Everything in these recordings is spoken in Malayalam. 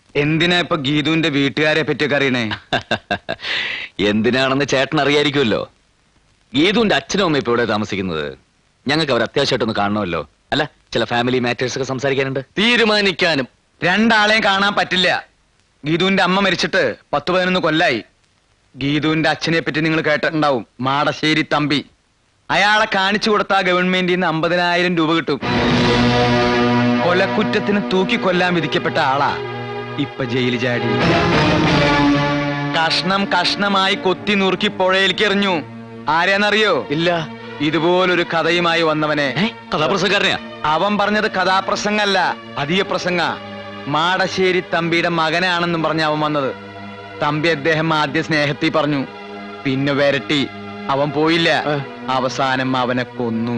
എന്തിനാ ഇപ്പൊ ഗീതുവിന്റെ വീട്ടുകാരെ പറ്റിയൊക്കെ അറിയണേ എന്തിനാണെന്ന് ചേട്ടൻ അറിയായിരിക്കുമല്ലോ ഗീതുവിന്റെ അച്ഛനും അമ്മയും ഇപ്പൊ ഇവിടെ താമസിക്കുന്നത് ഞങ്ങൾക്ക് അവർ അത്യാവശ്യമായിട്ടൊന്ന് കാണണമല്ലോ അല്ല ചില ഫാമിലി മാറ്റേഴ്സ് ഒക്കെ സംസാരിക്കാനുണ്ട് തീരുമാനിക്കാനും രണ്ടാളെയും കാണാൻ പറ്റില്ല ഗീതുവിന്റെ അമ്മ മരിച്ചിട്ട് പത്ത് പതിനൊന്ന് കൊല്ലായി ഗീതുവിന്റെ അച്ഛനെ പറ്റി നിങ്ങൾ കേട്ടിട്ടുണ്ടാവും മാടശ്ശേരി തമ്പി അയാളെ കാണിച്ചു കൊടുത്താ ഗവൺമെന്റിൽ നിന്ന് അമ്പതിനായിരം രൂപ കിട്ടും കൊലക്കുറ്റത്തിന് തൂക്കി കൊല്ലാൻ വിധിക്കപ്പെട്ട ആളാ ഇപ്പൊ ജയില് ചാടി കഷ്ണം കഷ്ണമായി കൊത്തി നുറുക്കി പുഴയിലേക്ക് എറിഞ്ഞു ആരെയാന്നറിയോ ഇല്ല ഇതുപോലൊരു കഥയുമായി വന്നവനെ കഥാപ്രസംഗക്കാരനെയാ അവൻ പറഞ്ഞത് കഥാപ്രസംഗല്ല അധിക പ്രസംഗ മാടശ്ശേരി തമ്പിയുടെ മകനാണെന്നും പറഞ്ഞ അവൻ വന്നത് തമ്പി അദ്ദേഹം ആദ്യ സ്നേഹത്തിൽ പറഞ്ഞു പിന്നെ വരട്ടി അവൻ പോയില്ല അവസാനം അവനെ കൊന്നു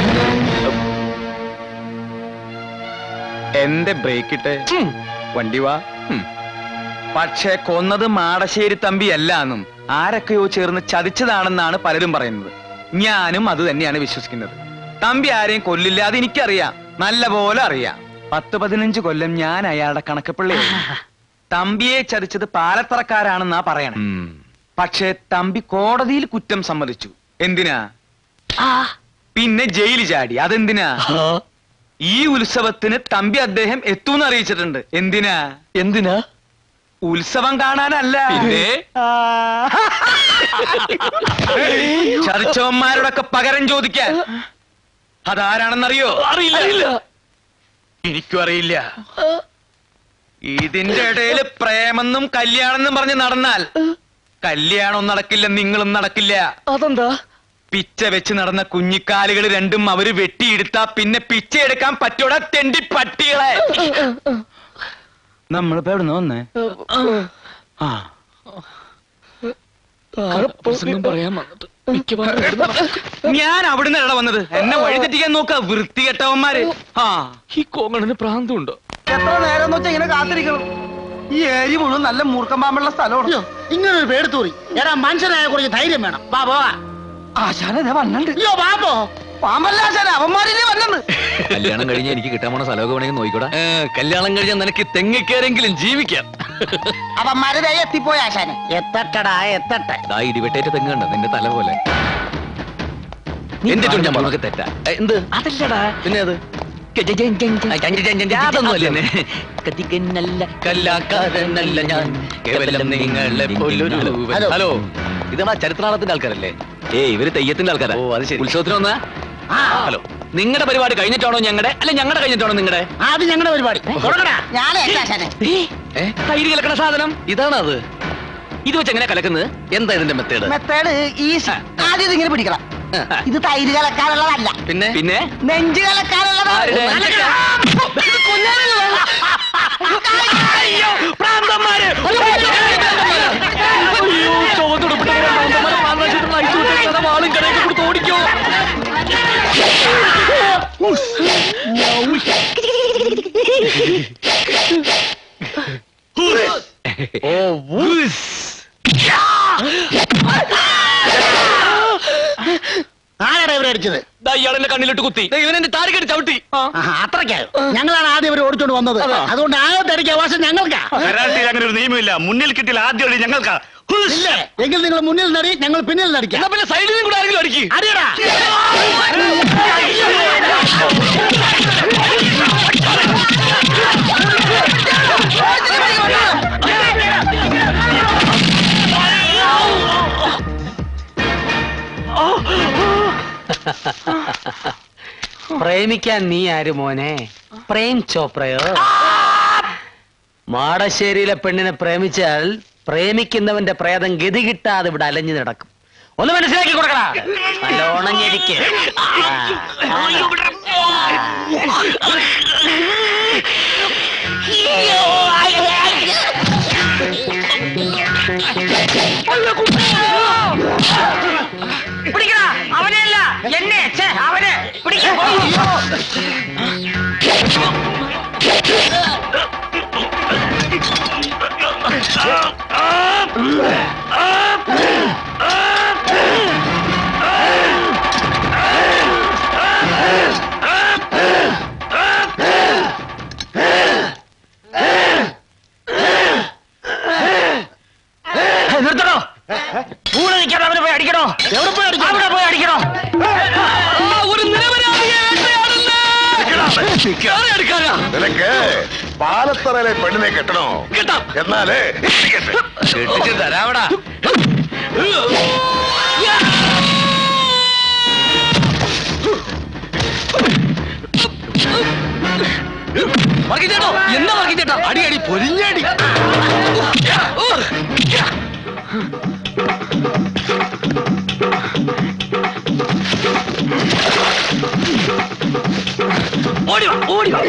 എന്റെ ബ്രേക്ക് ഇട്ട് വണ്ടി വാ ഉം. പക്ഷേ കൊന്നത് മാടശ്ശേരി തമ്പി അല്ല എന്നും ആരൊക്കെയോ ചേർന്ന് ചതിച്ചതാണെന്നാണ് പലരും പറയുന്നത് ഞാനും അത് തന്നെയാണ് വിശ്വസിക്കുന്നത് തമ്പി ആരെയും കൊല്ലില്ല അത് എനിക്കറിയാം നല്ല പോലെ അറിയാം പത്ത് പതിനഞ്ച് കൊല്ലം ഞാൻ അയാളുടെ കണക്കപ്പിള്ളി തമ്പിയെ ചതിച്ചത് പാലത്തറക്കാരാണെന്നാ പറയണേ ഉം. പക്ഷേ തമ്പി കോടതിയിൽ കുറ്റം സമ്മതിച്ചു എന്തിനാ പിന്നെ ജയിലിൽ ചാടി അതെന്തിനാ ഈ ഉത്സവത്തിന് തമ്പി അദ്ദേഹം എത്തൂന്ന് അറിയിച്ചിട്ടുണ്ട് എന്തിനാ എന്തിനാ ഉത്സവം കാണാനല്ല പിന്നെ? ആ. ചതിച്ചവന്മാരോടൊക്കെ പകരം ചോദിക്കാൻ അതാരാണെന്നറിയോ അറിയില്ല എനിക്കും അറിയില്ല ഇതിന്റെ ഇടയിൽ പ്രേമെന്നും കല്യാണെന്നും പറഞ്ഞ് നടന്നാൽ കല്യാണം നടക്കില്ല നിങ്ങളും നടക്കില്ല അതെന്താ പിച്ച വെച്ച് നടന്ന കുഞ്ഞിക്കാലുകൾ രണ്ടും അവര് വെട്ടിയെടുത്താ പിന്നെ പിച്ച എടുക്കാൻ പറ്റൂടാ തെണ്ടി പട്ടികളെ നമ്മളിപ്പോ എവിടെ വന്നേ ആ പ്രസംഗം പറയാൻ വന്നിട്ട് മിക്കവാറും ഞാൻ അവിടുന്ന് എവിടെ വന്നത് എന്നെ വഴി തെറ്റിക്കാൻ നോക്ക വൃത്തികെട്ടവന്മാര് ആ ഈ കോങ്ങണിന് പ്രാന്തമുണ്ടോ എത്ര നേരം വെച്ചാൽ ഇങ്ങനെ കാത്തിരിക്കണം ഈ ഏരി മുഴുവൻ നല്ല മൂർക്കം പാമ്പുള്ള സ്ഥലമാണ് ഇങ്ങനെ ഒരു പേടുത്തൂറി എടാ മനുഷ്യനായ കുറച്ച് ധൈര്യം വേണം വാ പോവാ ആശാന ഇതേ വന്നുണ്ട് അയ്യോ ബാബോ പാമ്പല്ല ആശാന അവന്മാരില്ലേ വന്നത് കല്യാണം കഴിഞ്ഞ് എനിക്ക് കിട്ടാൻ പോണ സ്ഥലമൊക്കെ വേണമെങ്കിൽ നോക്കിക്കൂടാ കല്യാണം കഴിഞ്ഞാൽ നിനക്ക് തെങ്ങിക്കേരെങ്കിലും ജീവിക്കാം അവന്മാര് ദേ എത്തിപ്പോയി ആശാനെ എത്തട്ടടാ എത്തട്ടെ ദാ ഇടിവെട്ടേറ്റ തെങ്ങുണ്ട് നിന്റെ തല പോലെ എന്റെ ചുണ്ട് ഞാൻ നമുക്ക് തെറ്റാ ഏ, എന്ത് അതല്ലടാ പിന്നെ അത് അതൊന്നുമല്ലേ കത്തിക്കന്നല്ല കല്ലാക്കാരനല്ല ഞാൻ കേവലം നിങ്ങളെ പോലൊരു ഹലോ. ഹലോ ഇത് നമ്മളെ ചരിത്രാളത്തിന്റെ ആൾക്കാരല്ലേ ഏയ് ഇവര് തെയ്യത്തിന്റെ ആൾക്കാരാ ഓ, അത് ശരി. ഉത്സവത്തിന് വന്നാ ആ ഹലോ നിങ്ങളുടെ പരിപാടി കഴിഞ്ഞിട്ടാണോ ഞങ്ങളുടെ അല്ല ഞങ്ങളുടെ കഴിഞ്ഞിട്ടാണോ നിങ്ങളുടെ അത് ഞങ്ങളുടെ പരിപാടി തുടങ്ങടാ ഞാനേ ആശാനെ തൈര് കലക്കണ സാധനം ഇതാണ് അത് ഇത് വെച്ച് എങ്ങനെ കലക്കുന്നത് എന്താ ഇതിന്റെ മെത്തേഡ് മെത്തേഡ് ഈസി ആദ്യം ഇതിങ്ങനെ പിടിക്കണം ഇത് തൈര് കലക്കാനുള്ളതല്ല പിന്നെ പിന്നെ നെഞ്ച് കലക്കാനുള്ളതാണ് ആരുടെ? ഇത് കൊല്ലാനുള്ളതല്ല. അയ്യോ പ്രാന്തന്മാര് അയ്യോ ചുവന്നുടുപ്പിട്ടവരെ മാന്തന്മാരെ മാന്താശീലത്തിൽ അയച്ചു വിട്ടേക്കാതെ വാളും കടയൊക്കെ കൊടുത്ത് ഓടിക്കോ ഓ ആരാടാ ഇവരെ അടിച്ചത് ദാ ഇയാളെന്നെ കണ്ണിലിട്ട് കുത്തി ഇവനെന്റെ താരക്കെട്ട് ചവിട്ടി ആഹാ, അത്രയ്ക്കായോ ഞങ്ങളാണ് ആദ്യം ഇവരെ ഓടിച്ചോണ്ട് വന്നത് അതുകൊണ്ട് ആദ്യത്തെ അടിക്ക് അവകാശം ഞങ്ങൾക്കാ കരാട്ടിയിൽ അങ്ങനെ ഒരു നിയമമില്ല മുന്നിൽ കിട്ടിയാൽ ആദ്യം അടി ഞങ്ങൾക്കാ ഇല്ലേ എങ്കിൽ നിങ്ങൾ മുന്നിൽ നടി ഞങ്ങൾ പിന്നിൽ നടിക്കാം എന്നാ പിന്നെ സൈഡിൽ കൂടെ ആരെങ്കിലും അടിക്ക് അടിയടാ പ്രേമിക്കാൻ നീ ആര് മോനെ പ്രേം ചോപ്രയോ മാടശ്ശേരിയിലെ പെണ്ണിനെ പ്രേമിച്ചാൽ പ്രേമിക്കുന്നവന്റെ പ്രേതം ഗതി കിട്ടാതെ ഇവിടെ അലഞ്ഞു നടക്കും ഒന്ന് മനസ്സിലാക്കി കൊടുക്കടാ നല്ലോണം ഞെരിക്ക്. ആ, ആ. പിടിക്കടാ അവനെയല്ല എന്നെ ഛെ, അവനെ പിടിക്കാം പാലത്തറയിലെ പെണ്ണിനെ കെട്ടണോ കെട്ടാം. എന്നാലേ എത്തിക്കട്ടെ. കെട്ടിച്ച് തരാവടാ വർഗീച്ചേട്ടോ എന്താ വർഗീച്ചേട്ടാ അടി അടി പൊരിഞ്ഞടി ഓടി വാ ഓടി വാ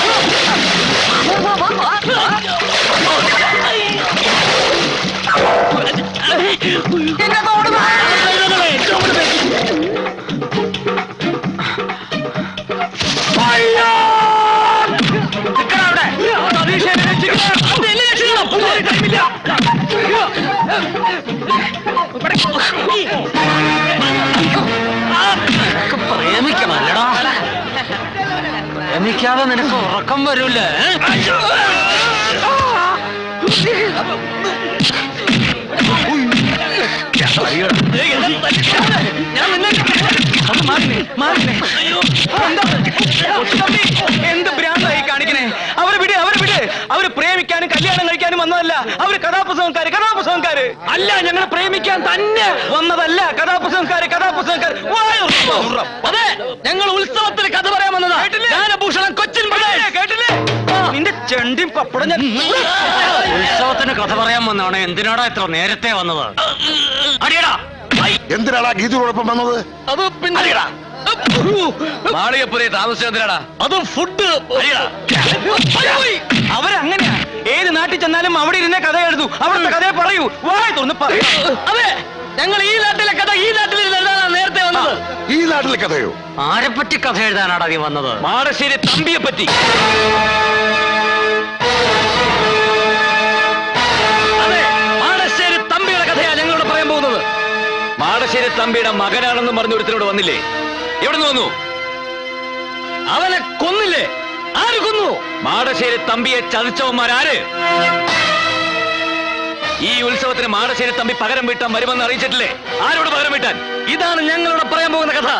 നിക്കടാ അവിടെ. സതീശനെ രക്ഷിക്കണം. എന്നെ രക്ഷിക്കണം. ഒരു ടൈമില്ല. പ്രേമിക്കണല്ലടാ പ്രേമിക്കാതെ നിനക്ക് ഉറക്കം വരൂല്ലേ ഞാൻ നിന്നെ ഒന്ന് മാറിനെ, മാറിനെ. എന്താ? കൊച്ചുതമ്പി, എന്ത് ഭ്രാന്തായി കാണിക്കണേ അവര് വിട് അവര് വിട് അവര് പ്രേമിക്കാനും കല്യാണം കഴിക്കാനും വന്നതല്ല അവര് കഥാപുസ്തകക്കാര് കഥാപുസ്തകക്കാര് അല്ല ഞങ്ങൾ പ്രേമിക്കാൻ തന്നെ വന്നതല്ല കഥാപുസ്തകക്കാര് കഥാപുസ്തകക്കാര് വായ ഉറപ്പ്, ഉറപ്പ്. അതെ ഞങ്ങൾ ഉത്സവത്തിന് കഥ പറയാൻ വന്നതാ ജ്ഞാനഭൂഷണം കൊച്ചിൻ കേട്ടില്ലേ? കേട്ടില്ലേ നിന്റെ ചെണ്ടിയും പപ്പടം ഞാൻ ഉത്സവത്തിന് കഥ പറയാൻ വന്നാണ് എന്തിനാടാ ഇത്ര നേരത്തെ വന്നത് അടിയടാ എന്തിനാടാ ഗീതയോടൊപ്പം വന്നത് അത് പിന്നെ മാളികപ്പുരയെ താമസിച്ചെന്തിനാടാ അത് ഫുഡ് അവരങ്ങനെയാ ഏത് നാട്ടിൽ ചെന്നാലും അവിടെ ഇരുന്നേ കഥ എഴുതൂ അവിടുത്തെ കഥയെ പറയൂ വായ തുറന്ന് പറയൂ അതെ ഞങ്ങൾ ഈ നാട്ടിലെ കഥ ഈ നാട്ടിൽ എഴുതാനാണ് നേരത്തെ വന്നത് ഈ നാട്ടിലെ കഥയോ ആരെപ്പറ്റി കഥ എഴുതാനാടാ നീ വന്നത് മാടശ്ശേരി തമ്പിയെ പറ്റി അതെ മാടശ്ശേരി തമ്പിയുടെ കഥയാ ഞങ്ങളോട് പറയാൻ പോകുന്നത് മാടശ്ശേരി തമ്പിയുടെ മകനാണെന്ന് പറഞ്ഞ ഒരുത്തരോട് വന്നില്ലേ എവിടെ നിന്ന് വന്നു അവനെ കൊന്നില്ലേ ആര് കൊന്നു മാടശ്ശേരി തമ്പിയെ ചതിച്ചവന്മാരാര് ഈ ഉത്സവത്തിന് മാടശ്ശേരി തമ്പി പകരം വീട്ടാൻ വരുമെന്ന് അറിയിച്ചിട്ടില്ലേ ആരോട് പകരം വീട്ടാൻ ഇതാണ് ഞങ്ങളോട് പറയാൻ പോകുന്ന കഥ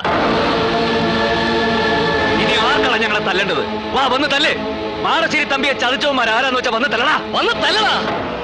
ഇനി ആർക്കാണ് ഞങ്ങളെ തല്ലേണ്ടത് വാ വന്ന് തല്ലേ മാടശ്ശേരി തമ്പിയെ ചതിച്ചവന്മാർ ആരാന്ന് വെച്ചാ വന്ന് തല്ലടാ വന്ന് തല്ലടാ